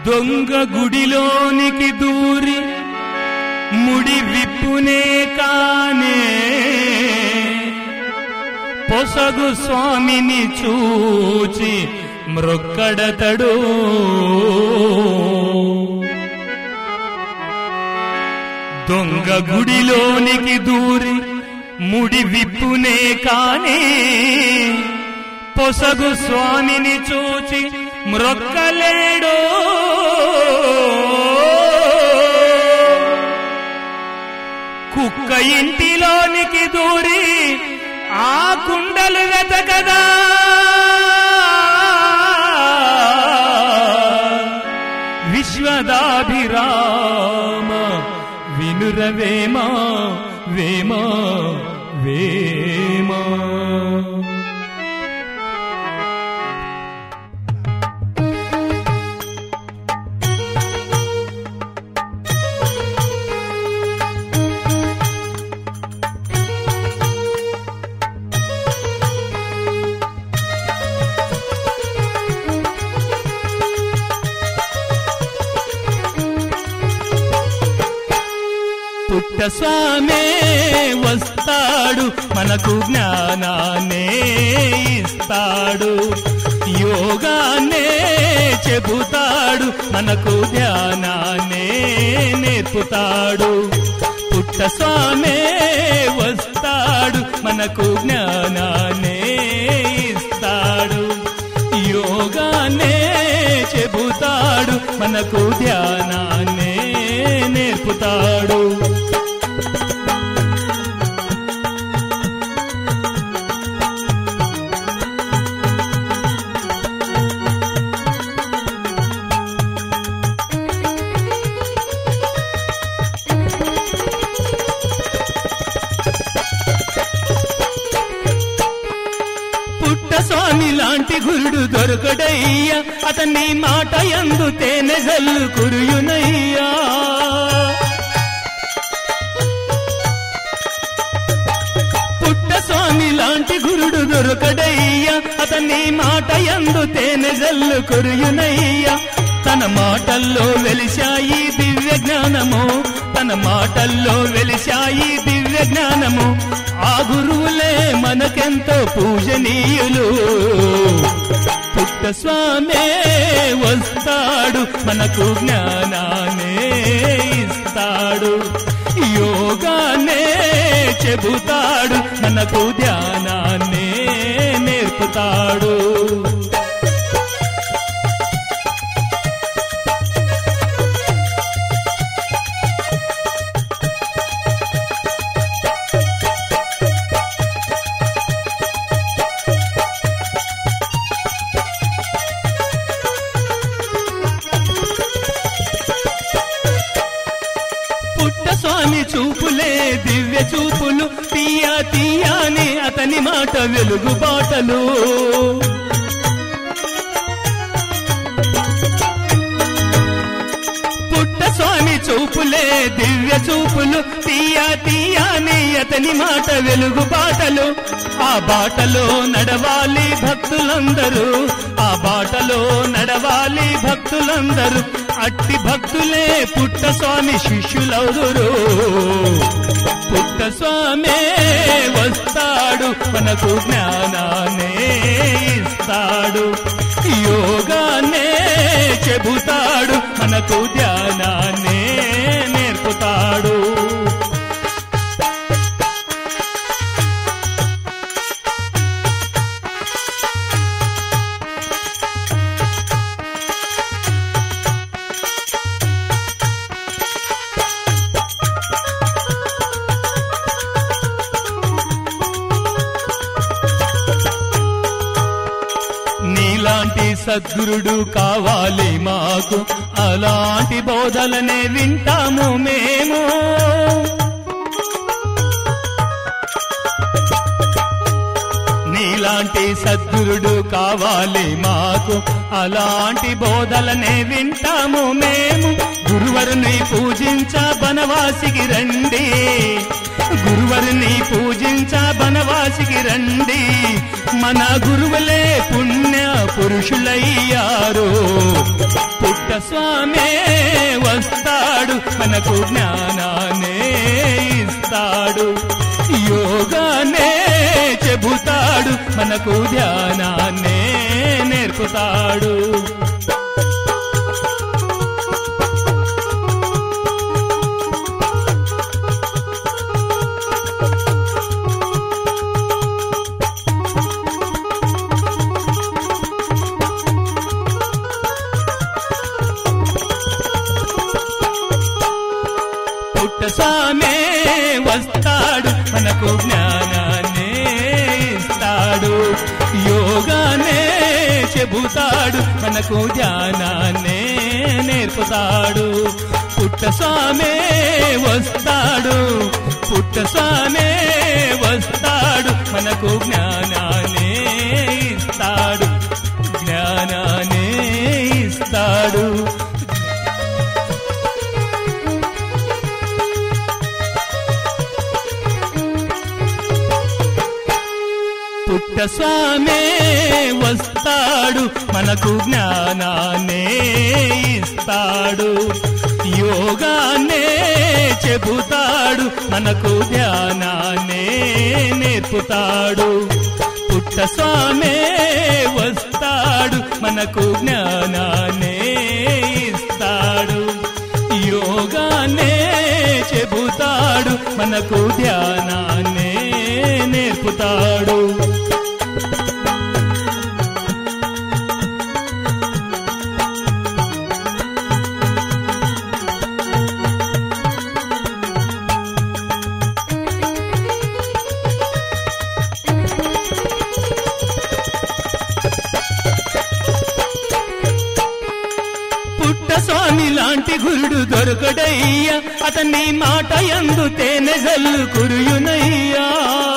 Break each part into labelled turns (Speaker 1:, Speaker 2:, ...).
Speaker 1: దొంగ గుడిలోనికి దూరి ముడి విప్పునే కానే పొసగు స్వామిని చూచి మ్రొక్కడతడు దొంగ గుడిలోనికి దూరి ముడి విప్పునే కానే పొసగు స్వామిని చూచి మ్రొక్కలేడో కుక్క ఇంటిలోనికి దూరి ఆ కుండలు వెతకదా విశ్వదాభిరామ వినురవేమా వేమా వేమా పుట్ట స్వామే వస్తాడు మనకు జ్ఞానాన్నే ఇస్తాడు యోగాన్నే చెబుతాడు మనకు ధ్యానాన్నే నేర్పుతాడు పుట్ట స్వామే వస్తాడు మనకు జ్ఞానాన్నే ఇస్తాడు యోగాన్నే చెబుతాడు మనకు ధ్యానాన్నే నేర్పుతాడు పుట్ట స్వామి లాంటి గురుడు దొరకడయ్యా అతని మాట ఎందు తేనె జల్లు కురుయునయ్యా పుట్ట స్వామి లాంటి గురుడు దొరకడయ్యా అతని మాట ఎందు తేనె జల్లు కురుయునయ్యా తన మాటల్లో వెలిశాయి దివ్య జ్ఞానము తన మాటల్లో వెలిశాయి దివ్య జ్ఞానము ఆ గురువులే మనకెంతో పూజనీయులు పుట్ట స్వామే వస్తాడు మనకు జ్ఞానాన్నే ఇస్తాడు యోగాన్నే చెబుతాడు మనకు ధ్యానాన్నే నేర్పుతాడు పుట్ట స్వామి చూపులే దివ్య చూపులు తీయా తీయాని అతని మాట వెలుగు బాటలు పుట్ట స్వామి చూపులే దివ్య చూపులు తీయా తీయాని అతని మాట వెలుగు బాటలు ఆ బాటలో నడవాలి భక్తులందరూ ఆ బాటలో నడవాలి భక్తులందరూ అట్టి భక్తులే పుట్ట స్వామి శిష్యులవుదురు పుట్ట స్వామే వస్తాడు మనకు జ్ఞానాన్నే ఇస్తాడు యోగాన్నే చెబుతాడు మనకు ధ్యానాన్నే నేర్పుతాడు నీలాంటి సద్గురుడు కావాలి మాకు అలాంటి బోధలనే వింటాము మేము నీలా నీలాంటి సద్గురుడు కావాలి మాకు అలాంటి బోధలనే వింటాము మేము గురువరుని పూజించ బనవాసికి రండి గురువరుని పూజించ బనవాసికి రండి మన గురువులే పుణ్య పురుషులయ్యారు పుట్ట స్వామే వస్తాడు మనకు జ్ఞానాన్నే ఇస్తాడు యోగానే చెబుతాడు మనకు ధ్యానాన్నే నేర్పుతాడు పుట్ట స్వామే వస్తాడు మనకు జ్ఞానాన్నే ఇస్తాడు యోగానే చెబుతాడు మనకు ధ్యానాన్నే నేర్పుతాడు పుట్ట స్వామే వస్తాడు పుట్ట స్వామే వస్తాడు మనకు జ్ఞానాన్నే ఇస్తాడు జ్ఞానాన్నే ఇస్తాడు పుట్ట స్వామే వస్తాడు మనకు జ్ఞానాన్నే ఇస్తాడు యోగాన్నే చెబుతాడు మనకు ధ్యానాన్నే నేర్పుతాడు పుట్ట స్వామే వస్తాడు మనకు జ్ఞానాన్నే ఇస్తాడు యోగాన్నే చెబుతాడు మనకు ధ్యానాన్నే నేర్పుతాడు పుట్ట స్వామి లాంటి గురుడు దొరకడయ్యా అతని మాట ఎందు తేనె జల్లు కురుయునయ్యా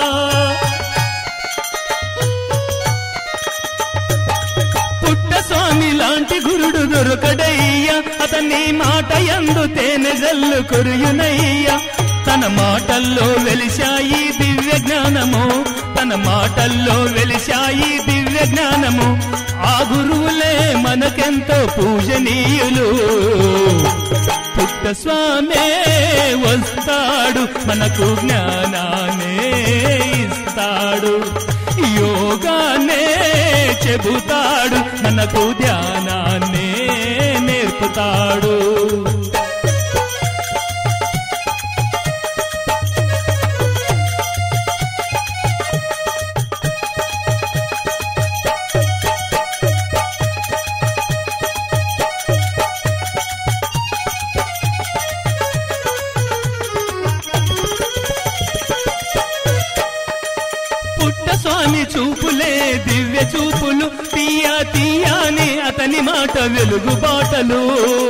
Speaker 1: పుట్ట స్వామి లాంటి గురుడు దొరకడయ్యా అతని మాట ఎందు తేనె జల్లు కురుయునయ్యా తన మాటల్లో వెలిశాయి దివ్య జ్ఞానము తన మాటల్లో వెలిశాయి దివ్య జ్ఞానము ఆ గురువులే మనకెంతో పూజనీయులు పుట్ట స్వామే వస్తాడు మనకు జ్ఞానాన్నే ఇస్తాడు యోగాన్నే చెబుతాడు మనకు ధ్యానాన్నే నేర్పుతాడు పుట్ట స్వామి చూపులే దివ్య చూపులు తీయా తీయాని అతని మాట వెలుగు బాటలు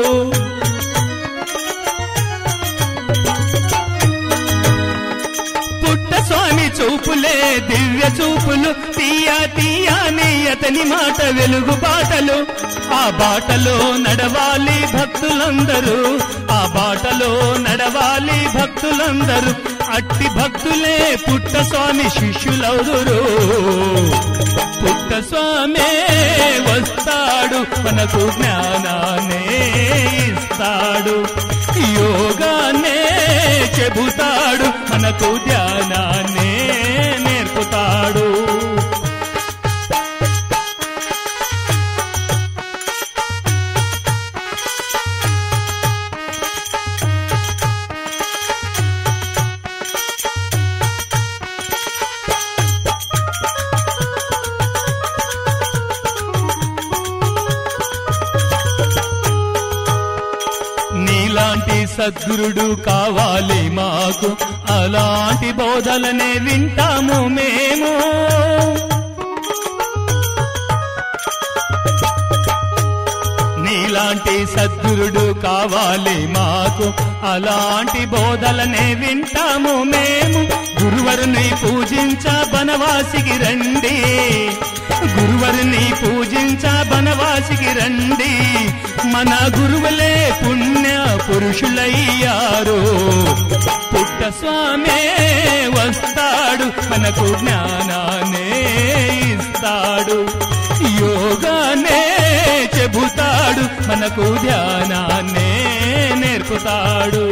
Speaker 1: పుట్ట స్వామి చూపులే దివ్య చూపులు తీయా తీయాని అతని మాట వెలుగు బాటలు ఆ బాటలో నడవాలి భక్తులందరూ ఆ బాటలో నడవాలి భక్తులందరూ అట్టి భక్తులే పుట్ట స్వామి శిష్యులవుదురు పుట్ట స్వామే వస్తాడు మనకు జ్ఞానాన్నే ఇస్తాడు యోగాన్నే చెబుతాడు మనకు ధ్యానాన్నే నేర్పుతాడు నీలాంటి సద్గురుడు కావాలి మాకు అలాంటి బోధలనే వింటాము మేము నీలాంటి నీలాంటి సద్గురుడు కావాలి మాకు అలాంటి బోధలనే వింటాము మేము గురువరుని పూజించ బనవాసికి రండి గురువరుని పూజించ బనవాసికి రండి మన గురువులే పుణ్య పురుషులయ్యారు పుట్ట స్వామే వస్తాడు మనకు జ్ఞానాన్నే ఇస్తాడు యోగానే చెబుతాడు మనకు ధ్యానాన్నే నేర్పుతాడు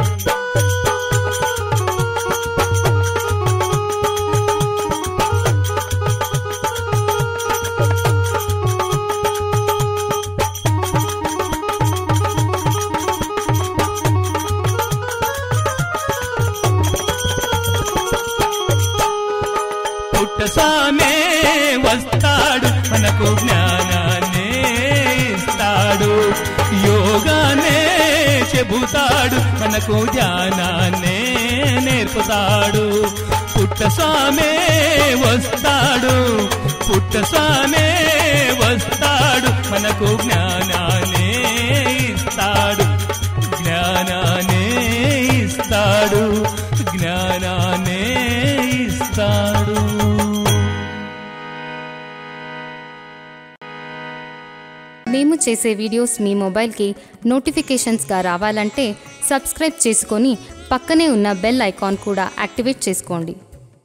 Speaker 1: పుట్ట స్వామే వస్తాడు మనకు జ్ఞానాన్నే ఇస్తాడు యోగానే చెబుతాడు మనకు ధ్యానాన్నే నేర్పుతాడు పుట్ట స్వామే వస్తాడు పుట్ట స్వామే వస్తాడు మనకు జ్ఞానాన్నే ఇస్తాడు జ్ఞానాన్నే ఇస్తాడు జ్ఞానాన్నే ఇస్తాడు
Speaker 2: మేము చేసే వీడియోస్ మీ మొబైల్కి నోటిఫికేషన్స్గా రావాలంటే సబ్స్క్రైబ్ చేసుకొని పక్కనే ఉన్న బెల్ ఐకాన్ కూడా యాక్టివేట్ చేసుకోండి